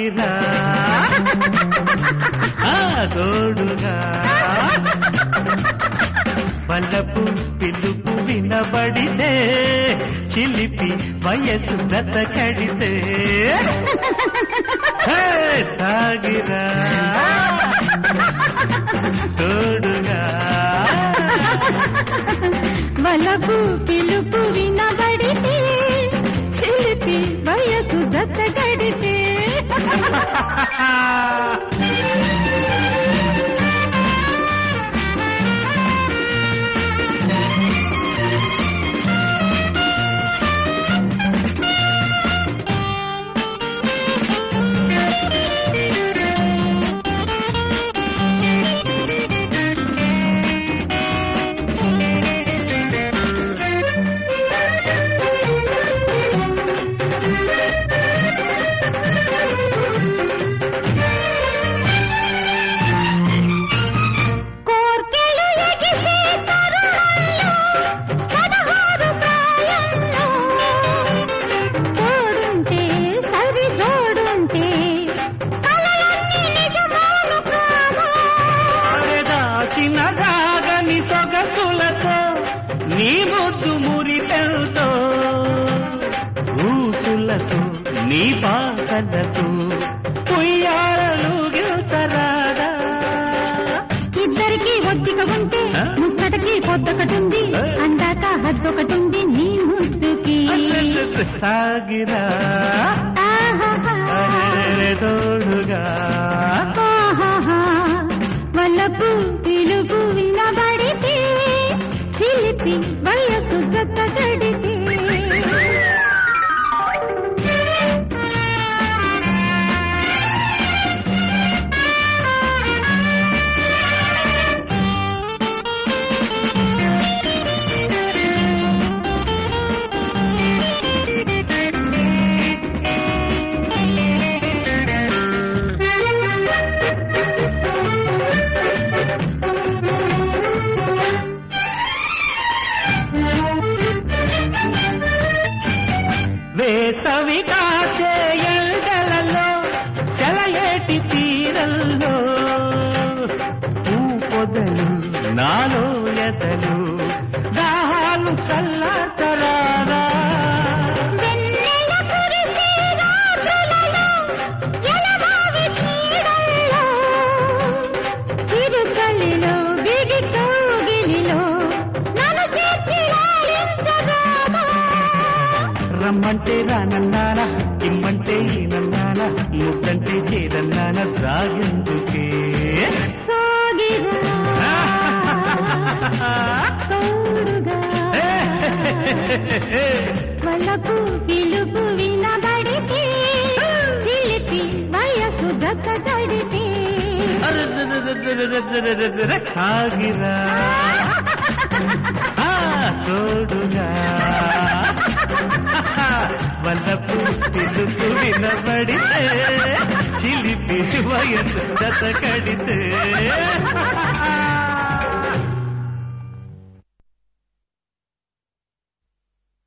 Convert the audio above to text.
సాగిరా ఆ తోడుగా బలపు పిలుపు వినబడితే చిలిపి వయసు గత కడితే హే, సాగిరా తోడుగా వలపు పిలుపు వినబడితే చిలిపి వయసు దత్తగడితే కోర్కెలు ఎగిసే తరుణంలో పదహారు ప్రాయంలో తోడుంటే సరి తోడుంటే కలలన్నీ నిజమాను కాదా దాచిన రాగని సొగసులతో నీ ముద్దు మురిపెంతో ఊసులతో నీ పాసలతో పుయ్యారలు గిల్తరాదా ఇద్దరికి ఒత్తిక ఉంటే ఆ? ముక్కటికి పొద్దొకటుంది ఆ? అందాక హద్దొకటుంది నీ ముద్దుకి సాగిరా ఆహాహా. అరెరెరె తోడుగా ఆహాహా. వలపు పిలుపు వినబడితే చిలిపి వయసు గత గడితే వేసవి కాచే ఎండలలో చెలయేటి తీరల్లో పూ పొదలు నాలో ఎదలు దాహాలు చల్లచరారా వెన్నెల కురిసే రాత్రులలో, ఎలమావి చీడల్లో, చిరుచలిలో, బిగి కౌగిలిలో, నన్ను చేర్చి లాలించగామా. రమ్మంటే రానన్నానా ఇమ్మంటే ఈనన్నానా ముద్దంటే చేదన్నానా రాగెందుకే సాగిరా, తోడుగా, వలపు పిలుపు వినబడితే చిలిపి వయసు గతగడితే సాగిరా ఆ, తోడుగా వల్లపు పిలుపు వినబడితే చిలిపి వయసు దత కడితే